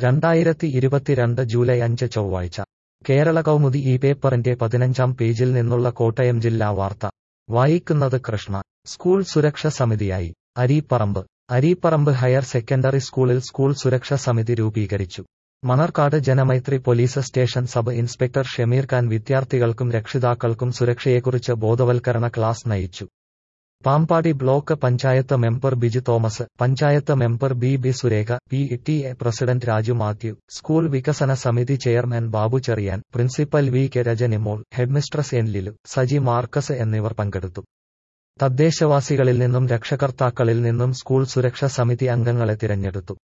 രണ്ടായിരത്തി ഇരുപത്തിരണ്ട് ജൂലൈ അഞ്ച് ചൊവ്വാഴ്ച കേരള കൗമുദി ഈ പേപ്പറിന്റെ പതിനഞ്ചാം പേജിൽ നിന്നുള്ള കോട്ടയം ജില്ലാ വാർത്ത വായിക്കുന്നത് കൃഷ്ണ സ്കൂൾ സുരക്ഷ സമിതിയായി അരീപ്പറമ്പ് അരീപ്പറമ്പ് ഹയർ സെക്കൻഡറി സ്കൂളിൽ സ്കൂൾ സുരക്ഷ സമിതി രൂപീകരിച്ചു Manarcaud Janamaithri police station sub inspector Shameer Khan വിദ്യാർത്ഥികൾക്കും രക്ഷിതാക്കൾക്കും സുരക്ഷയെക്കുറിച്ച് ബോധവൽക്കരണ ക്ലാസ് നയിച്ചു Pampady block panchayat member Biju Thomas panchayat member B B Surekha P T A president Raju Mathew school വികസന സമിതി chairman Babu Cherian principal V K Rajanimol headmistress N Lilu Saji Marcus എന്നിവർ പങ്കെടുത്തു തദ്ദേശവാസികളിൽ നിന്നും രക്ഷകർത്താക്കളിൽ നിന്നും സ്കൂൾ സുരക്ഷാ സമിതി അംഗങ്ങളെ തിരഞ്ഞെടുത്തു